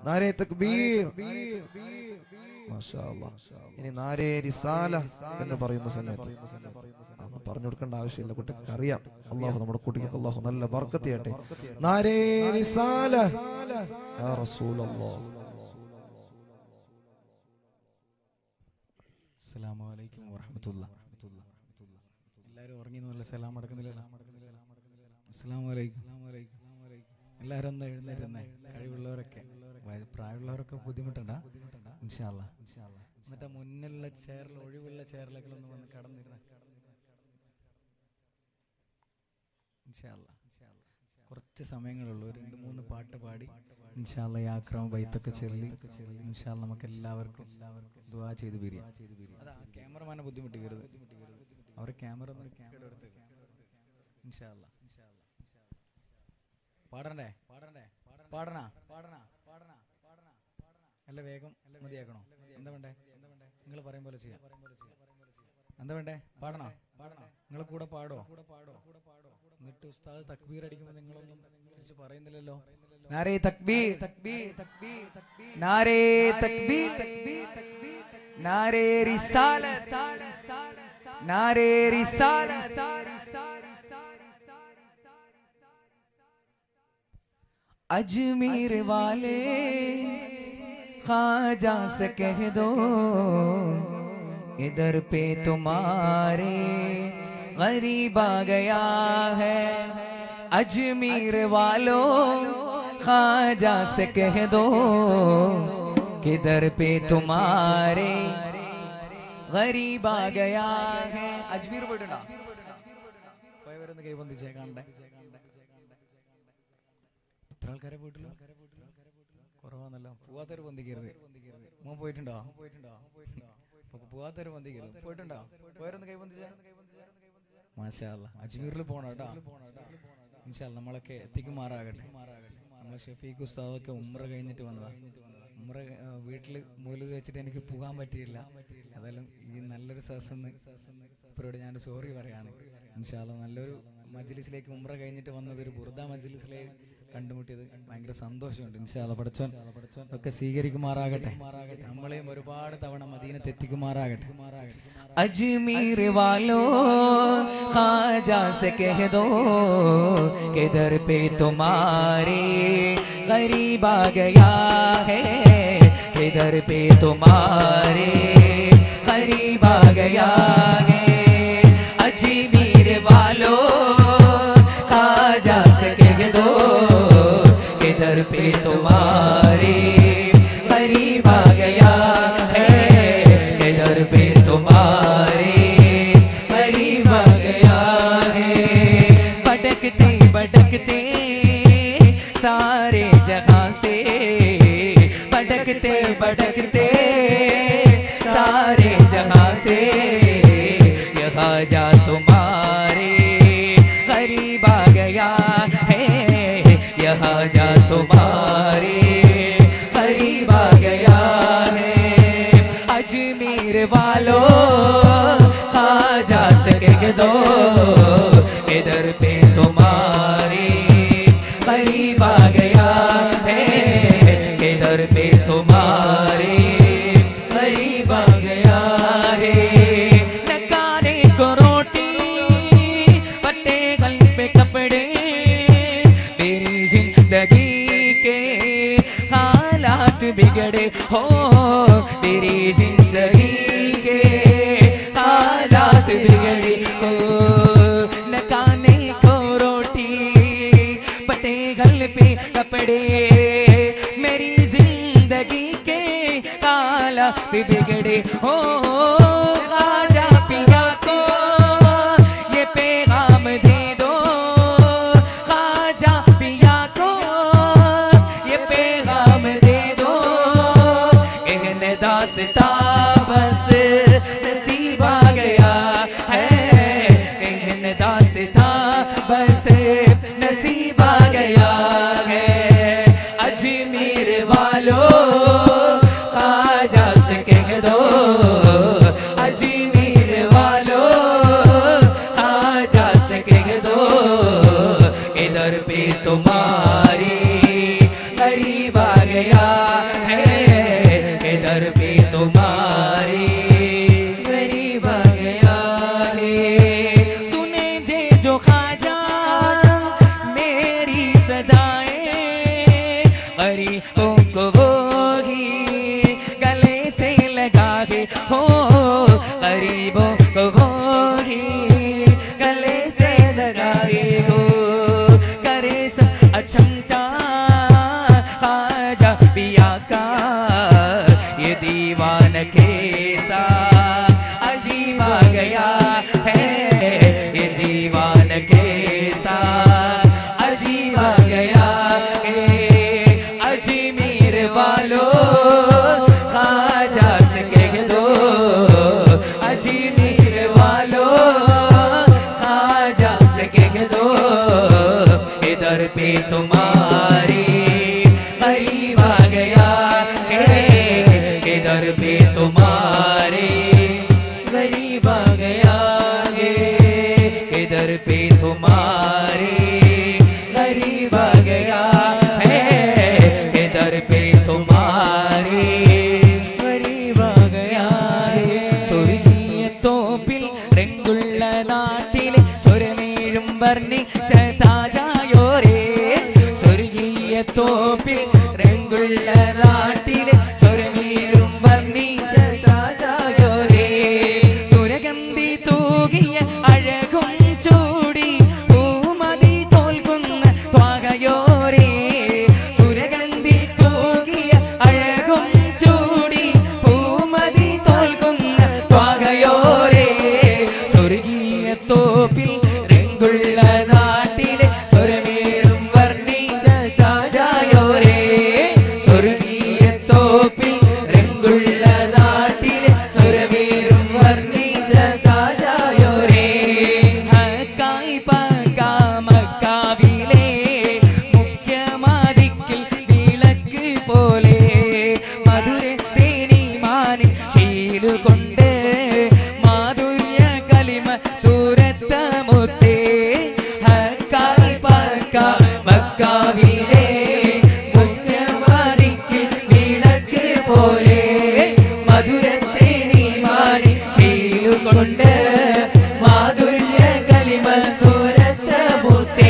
നാരേ തക്ബീർ മാഷാ അല്ലാ. ഇനി നാരേ റിസാല എന്ന് പറയുന്ന സമയത്ത് അതൊന്നും പറഞ്ഞു കൊടുക്കേണ്ട ആവശ്യമില്ല കുട്ടിക്ക് അറിയാം അള്ളാഹു നമ്മുടെ കുട്ടിക്ക് അള്ളാഹു നല്ല ബർക്കത്ത് ചെയ്യട്ടെ നാരേ റിസാല യാ റസൂലല്ലാഹ് അസ്സലാമു അലൈക്കും വറഹ്മത്തുള്ളാ എല്ലാവരും ഉറങ്ങി നല്ല സലാം അടക്കുന്നില്ല അസ്സലാമു അലൈക്കും എല്ലാവരും ഒന്ന് എഴുന്നേരുന്നേ കഴിവുള്ളവരൊക്കെ വയ- പ്രായമുള്ളവരൊക്കെ ബുദ്ധിമുട്ടുണ്ട ഇൻഷാല്ല എന്നിട്ട് ആ മുന്നിലുള്ള ചെയറിൽ ഒഴിവുള്ള ചെയറിലൊക്കെ ഒന്ന് വന്ന് കടന്നിരുന്ന ഇൻഷാല്ല കുറച്ച് സമയങ്ങളുള്ളൂ ഒരു രണ്ട് മൂന്ന് പാട്ട് പാടി ഇൻഷാല്ല ഈ ആക്രമ ബൈത്തൊക്കെ ചൊല്ലി ഇൻഷാല്ല നമുക്ക് എല്ലാവർക്കും ദുആ ചെയ്ത് പിരിയാം അതാ ക്യാമറമാനെ ബുദ്ധിമുട്ടിക്കരുത് അവർ ക്യാമറ ഒന്ന് കേടെടുത്ത് ഇൻഷാല്ല പാടണ്ടേ പാടണ്ടേ പാടണ പാടണ പാടണ പാടണ അല്ല വേഗം മതിയാക്കണോ എന്താ വേണ്ടേ നിങ്ങൾ പറയും പോലെ ചെയ്യാം എന്താ വേണ്ടേ പാടണോ പാടണോ നിങ്ങൾ കൂടെ പാടോ എന്നിട്ട് ഉസ്താദ് തക്ബീർ അടിക്കുമ്പോൾ നിങ്ങളൊന്നും തിരിച്ച് പറയുന്നില്ലല്ലോ നാരേ തക്ബീർ നാരേ തക്ബീർ നാരേ റിസാല നാരേ റിസാല अजमेर वाले खाजा से कह दो इधर पे तुम्हारे गरीब आ गया है अजमेर वालों खाजा से कह दो किधर पे तुम्हारे गरीब आ गया है അജ്മീർ പോയിട്ടുണ്ടോ പോയവരൊന്ന് കൈ പൊന്തിച്ചേ കാണണ്ടേ എത്ര ആൾക്കാരെ പോയിട്ടുള്ളൂ കുറവാന്നല്ലോ പോവാത്തവര് പൊന്തിക്കരുത് മോൻ പോയിട്ടുണ്ടോ അപ്പൊ പോവാത്തവര് പൊന്തിക്കരുത് പോയിട്ടുണ്ടോ പോയവരൊന്ന് കൈ പൊന്തിച്ചേ മാഷാ അല്ലാ. അജ്മീറിൽ പോണം കേട്ടോ ഇൻഷാ അല്ലാ, നമ്മളൊക്കെ എത്തിക്കുമാറാകട്ടെ നമ്മളെ ഷെഫീഖ് ഉസ്താദൊക്കെ ഉമ്ര കഴിഞ്ഞിട്ട് വന്നതാ ഉമ്ര ആ, വീട്ടില് മൂലത് വെച്ചിട്ട് എനിക്ക് പോകാൻ പറ്റിയില്ല അതെല്ലാം ഈ നല്ലൊരു സദസ്സെന്ന് ഇവരോട് ഞാൻ സോറി പറയാണ് ഇൻഷാല്ല നല്ലൊരു മജ്ലിസിലേക്ക് ഉമ്ര കഴിഞ്ഞിട്ട് വന്നത് ഒരു ബുർദ മജ്ലിസിലേക്ക് കണ്ടുമുട്ടിയത് ഭയങ്കര സന്തോഷമുണ്ട് ഇൻഷാല്ല പഠിച്ചോൻ ഒക്കെ സ്വീകരിക്കുമാറാകട്ടെ നമ്മളെയും ഒരുപാട് തവണ മദീനത്ത് എത്തിക്കുമാറാകട്ടെ अजमेर वालों खाजा से कह दो किधर पे तुम्हारे गरीब आ गया है किधर पे तुम्हारे गरीब आ गया है अजमेर वालों खाजा से कह दो किधर पे तुम्हारे गरीब आ गया है किधर पे तुम्हारे गरीब आ गया है भटकते भटकते सारे जहां से भटकते भटकते सारे जहां से यहाँ जा तुम्हारे गरीब आ गया है यहाँ जा तुम्हारे गरीब आ गया है अजमेर वालों खाजा से कह दो इधर पे तुम्हारे गरीब आ गया है इधर पे तुम्हारे गरीब आ गया है नकाने को रोटी पट्टे गल पे कपड़े मेरी जिंदगी के हालात बिगड़े हो तेरी जिंदगी के हालात बिगड़े हो नकाने को रोटी पटे गल पे कपड़े मेरी जिंदगी के हालात बिगड़े हो खाजा पिया को ये पैगाम दे दो खाजा पिया को ये पैगाम दे दो कहने दासता बस नसीब आ गया है कहने दासता बस नसीब आ गया है अजमेर वालों खाजा से कह दो अजमेर वालों खाजा से कह दो इधर पे तुम्हारी गरीब आ गया है इधर पे तुम्हारे गरीब आ गया है सुने जे जो खाजा मेरी सदाएं गरीबों को वो ही गले से लगा है हो गरीबों को वो ही गले से लगाए हो करे सब अचमता खाजा पिया का ये दीवान कैसा अजीब आ गया है ये जीवन कैसा अजीब आ गया है अजमेर वालों खाजा से कह दो अजमेर वालों खाजा से कह दो इधर पे तुम्हारी गरीब आ गया है इधर पे तुम्हारे गरीब आ गया है इधर पे तुम्हारे गरीब आ गया है इधर पे तुम्हारे गरीब आ गया है സ്വർഗീയ തോപ്പിൽ രംഗുള്ള നാട്ടിലെ സ്വരമേഴും വർണ്ണിച്ച താജായോരേ സ്വർഗീയ തോപ്പിൽ രംഗുള്ള നാട്ടിലെ സ്വരമേഴും വർണ്ണിച്ച താജായോരേ സുരഗന്ധി തൂകിയ അഴകും ചൂടി പൂമതി തോൽക്കുന്ന ത്വാകയോരേ സുരഗന്ധി തൂകിയ അഴകും ചൂടി പൂമതി തോൽക്കുന്ന ത്വാകയോരേ സ്വർഗീയ തോപ്പിൽ രംഗുള്ള നാട്ടിലെ സ്വരമേറും വർണ്ണിച്ച താജായോരേ സ്വർഗീയ തോപ്പിൽ രംഗുള്ള നാട്ടിലെ സ്വരമേറും വർണ്ണിച്ച താജായോരേ ഹക്കായി പക്കാമക്കാവിലെ മുഖ്യമാതിക്കിൽ വിളക്ക് പോലെ മധുര തേനിമാനിൻ ശീലുകൊണ്ട് മാധുര്യ കലിമ തൂരത്ത മുത്തേ ഹക്കായി പക്കാമക്കാവിലെ മുഖ്യമാതിക്കിൽ വിളക്ക് പോലെ മധുരത്തെ നീമാനി ശീലുകൊണ്ട് മാധുര്യ കലിമ തുരത്ത ബുത്തേ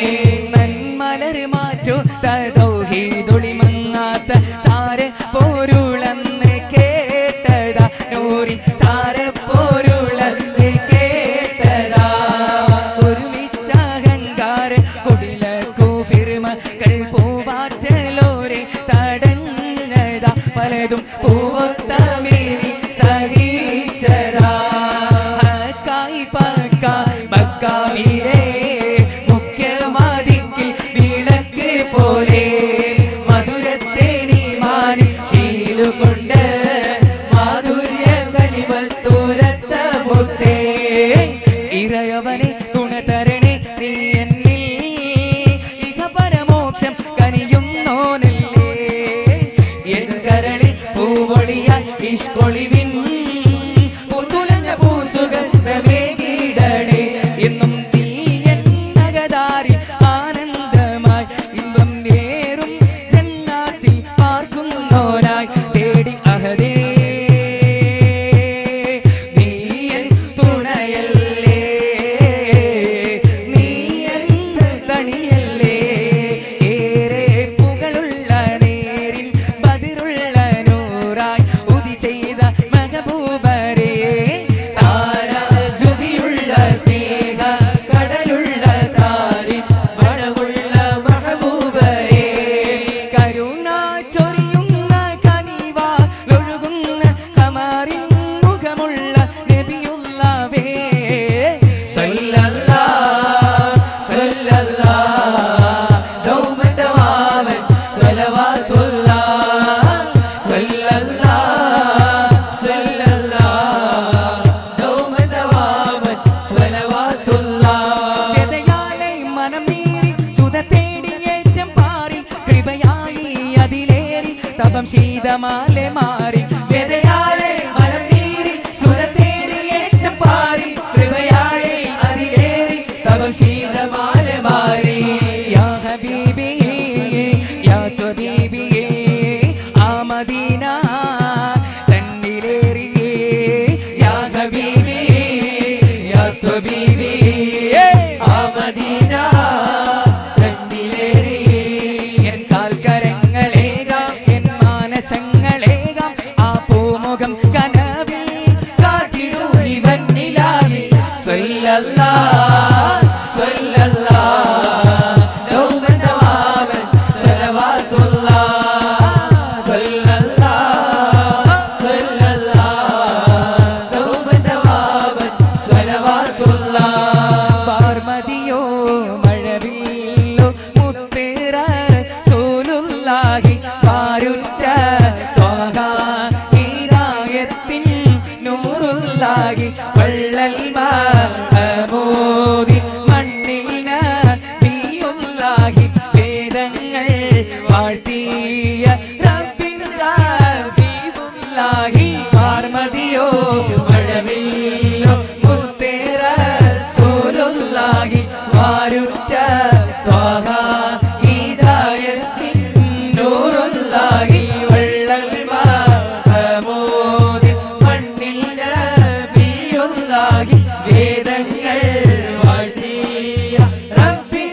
നന്മലർ മാറ്റു തൗഹീദൊളിമങ്ങാത്ത സാര പോരുളന്ന് കേട്ടതാ നൂറിൻ സാര പോരുളന്ന് കേട്ടതാ ഒരുമിച്ച അഹങ്കാര കുടില കൂഫിർമക്കൾ പൂവാറ്റലോരെ തടഞ്ഞതാ പലതും പൂവത്തമേരി സഹിച്ചതാ ഹക്കായി പക്ക മക്കാവിലെ മുഖ്യമാതിക്കിൽ വിളക്ക് പോലെ മധുരത്തെ നീമാനി ശീലുകൊണ്ട് മാധുര്യ കലിമത്തൂരത്ത മുത്തേ ഇറയവനെ തുണ തരണേ നീ എന്നിൽ ഇഹ പരമോക്ഷം കനിയുന്നോനല്ലേ എൻ കരളിൽ പൂവൊളിയായി ഇഷ്കൊളിവിൻ പുതുലഞ്ഞ പൂസുഗന്ധമേകിടണേ എന്നും തീയൻ നഗതാരിൽ ആനന്ദമായി ഇമ്പം നേരും ജന്നാത്തിൽ പാർക്കുന്നോനായി തേടി അഹദേ നീയൻ തുണയല്ലേ നീയൻ തണിയല്ലേ ഏറെ പുകളുള്ള നേരിൻ ബതിരുള്ള നൂറായി ഉതി ചെയ്ത മകബൂബരേ താരാജ്യോതിയുള്ള സ്നേഹ കടലുള്ള താരിൻ മണമുള്ള മഹബൂബരേ കരുണ ചൊരിയുന്ന കനിവ ഒഴുകുന്ന കമാറിൻ മുഖമുള്ള നബിയുള്ളവേ സല്ലല്ലാ സല്ലല്ലാ ദൗമതവാമൻ സ്വലവാത്തുല്ലാ സല്ലല്ലാ സല്ലല്ലാ ദൗമതവാമൻ സ്വലവാത്തുല്ലാ ഗതയാലെ മനം നീറി സുത തേടി ഏറ്റം പാറി കൃപയായി അതിലേറി തപം ശീതമാലെ മാറി വ്യതയാലെ മനം നീറി സുത തേടി ഏറ്റം പാറി കൃപയായി അതിലേറി തപം ശീതമാലെ മാറി യാ ഹബീബി യാ ത്വബീബി പാരുറ്റ ത്വാഹ ഹിദായത്തിൻ നൂറുല്ലാഹി വള്ളൽ മഹമൂദി മണ്ണിൽ നബിയുല്ലാഹി വേദങ്ങൾ വാഴ്ത്തിയ റബ്ബിൻ ഹബീബുല്ലാഹി പാർമതിയോ മഴവില്ലോ മുത്തേറ സൂലുല്ലാഹി വാരുറ്റ ത്വാഹ ഹിദായത്തിൻ നൂറുല്ലാഹി വള്ളൽ മഹമൂദി മണ്ണിൽ നബിയുല്ലാഹി വേദങ്ങൾ വാഴ്ത്തിയ റബ്ബിൻ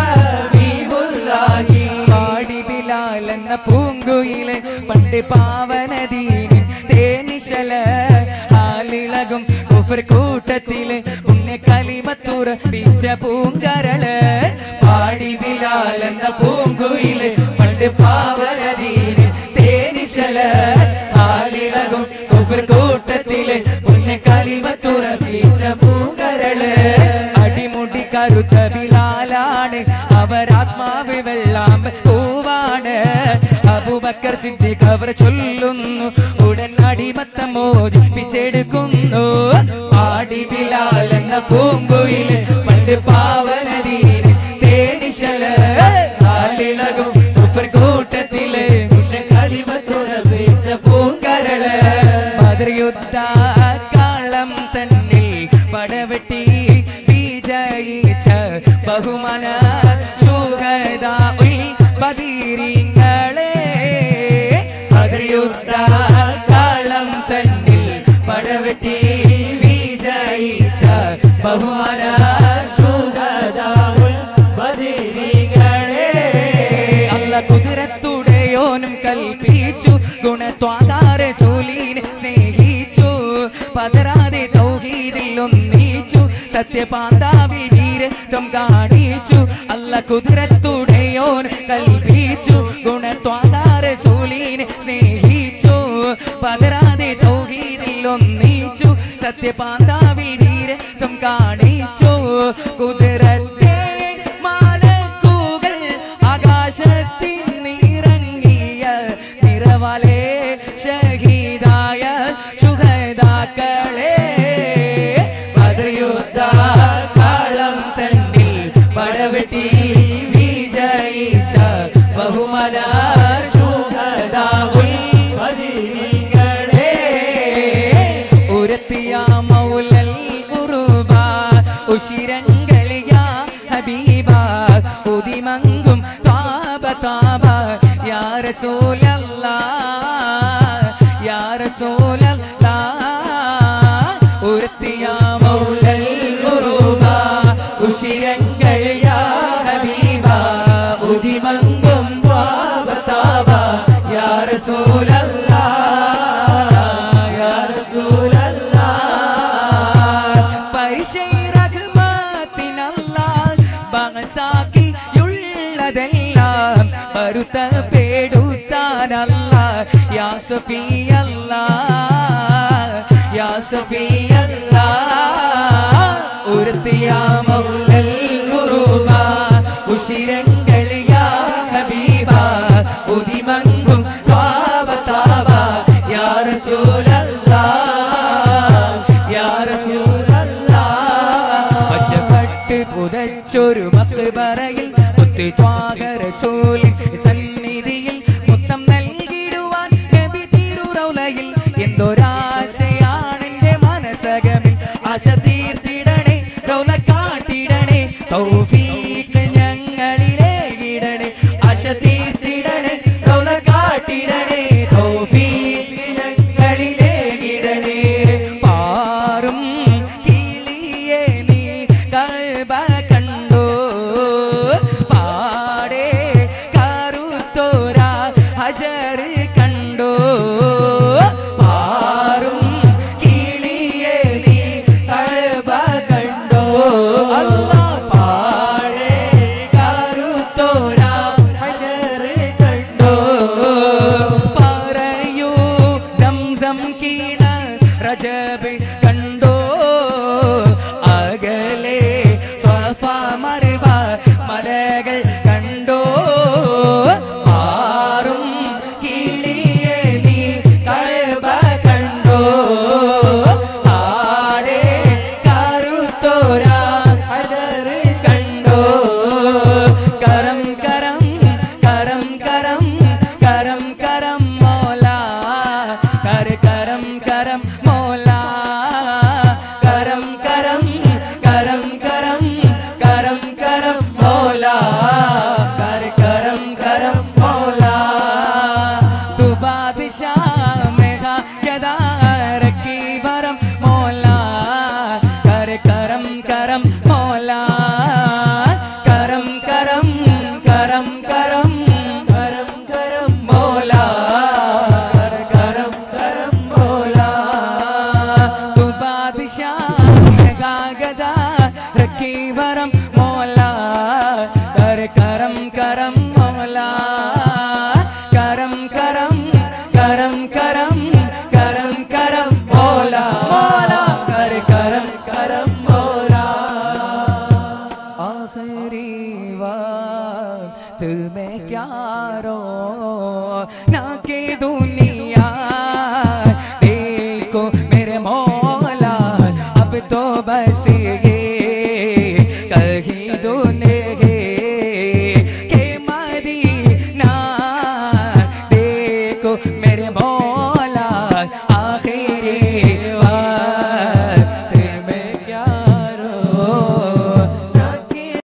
ഹബീബുല്ലാഹി പാടി ബിലാൽ എന്ന പൂങ്കുയിലെ പണ്ട് പാവനദീനിൻ തേനിശല ഹാലിളകും കുഫർ കൂട്ടത്തിലെ പുണ്യ കലിമത്തുറ പിച്ച പൂങ്കരള് പാടി ബിലാൽ എന്ന പൂങ്കുയിലെ പണ്ട് പാവനദീനിൻ തേനിശല ഹാലിളകും കുഫർ കൂട്ടത്തിലെ പുണ്യ കലിമത്തുറ പിച്ച പൂങ്കരള് അടിമുടി കരുത്ത ബിലാലാണ് അവരാത്മാവ് വെള്ളാമ്പ് പൂവാണ് അബൂബക്കർ സിദ്ദീഖ് അവർ ചൊല്ലുന്നു ഉടൻ അടിമത്തം മോചിപ്പിച്ചെടുക്കുന്നു പാടി ബിലാൽ എന്ന പൂങ്കുയില് പണ്ട് പാവനദീന് തേനിശല കാലിളകും കുഫർ കൂട്ടത്തില് മുന്നേ കലിമത്തുറപ്പിച്ച പൂങ്കരള് ബദർയുദ്ധ കാളം തന്നിൽ പടവെട്ടി വിജയിച്ച ബഹുമാന ശൂഹദാ ഉൽ ബദീരിങ്ങളെ ബദർയുദ്ധ കാളം തന്നിൽ പടവെട്ടി വിജയിച്ച ബഹുമാന ശൂഹദാ ഉൽ ബദീരിങ്ങളെ അല്ല കുതിരത്തുടയോനും കൽപ്പിച്ചു ഗുണത്വാകാര സൂലീനെ സ്നേഹിച്ചു പതരാതെ തൗഹീദിൽ ഒന്നിച്ചു സത്യപാന്താവിൽ വീരത്വം കാണിച്ചു അല്ല കുതിരത്തുടയോൻ കൽപ്പിച്ചു ഗുണത്വാകാര സൂലീനെ സ്നേഹിച്ചു പതരാതെ തൗഹീദിൽ ഒന്നിച്ചു സത്യപാന്താവിൽ വീരത്വം കാണിച്ചു കുതിരത്തെ മാലക്കൂകൾ ആകാശത്തിൻ നിറങ്ങിയ നിറവലേ ഷഹീദായ ശുഹദാക്കളെ പദയുദ്ധ കാളം തന്നിൽ പടവെട്ടി വിജയിച്ച ബഹുമന ശുഹദാവുൽ ബദീങ്ങളെ ഉരത്തിയ മൗലൽ ഉറുബ ഉശിരങ്കളിയ ഹബീബ ഉദിമങ്കും താപ താപ യാ റസൂലല്ലാ യാ റസൂലല്ലാ ഉരത്തിയ മൗലൽ ഉറുബ ഉശിരങ്കളിയ ഹബീബ ഉദിമങ്കും താപ താപ യാ റസൂലല്ലാ യാ റസൂലല്ലാ പരിശൈറഹ്മത്തിനല്ല ബഹസാക്കിയുള്ളതെല്ലാം പരുത്ത പേടുത്താനല്ല യാ സഫിയല്ല യാ സഫിയല്ല ഉരുത്തിയ മൗലൽ ഉറുബ ഉശിരങ്കളിയ ഹബീബ ഉദിമങ്കും താവ താവ യാ റസൂലല്ലാ യാ റസൂലല്ലാ പച്ചപ്പട്ട് പുതച്ചൊരു മക്ബറയിൽ മുത്ത് ത്വാഗ റസൂലിൻ സന്നിധിയിൽ മുത്തം നൽകിടുവാൻ നബി തിരുറൗലയിൽ എന്തൊരാശയാണ് എന്റെ മനസ്സകമിൽ ആശ തീർത്തിടണേ റൗല കാട്ടിടണേ തൗഫീഖ് ഞങ്ങളിലേ ഇടണേ ആശ തീർത്തിടണേ റൗല കാട്ടിടണേ തൗഫീഖ് ഞങ്ങളിലേ ഇടണേ പാറും കിളിയേ നീ കൽബ കണ്ടോ പാടേ കറുത്തോര ഹജർ കണ്ടോ പാറും കിളിയേ നീ കൽബ കണ്ടോ അല്ലാ പാടേ കറുത്തോര ഹജർ കണ്ടോ പറയൂ സംസം കീണ റജബ് കണ്ടോ അകലെ സ്വഫ മറുവ മലകൾ കണ്ടോ ആറും करम मौला कर करम करम मौला करम करम करम करम करम करम मौला कर करम करम मौला तू बादशाह मेरा केदार की भरम मौला कर करम करम मौला करम करम करम करम करम करम मौला कर करम करम मौला तू बादशाह मेरा गदा रखी भरम मौला कर करम करम मौला करम करम करम करम करम करम मौला मौला कर करम करम मौला आखिरी वक्त में क्या रो ना के दुनिया देखो मेरे मौला अब तो बस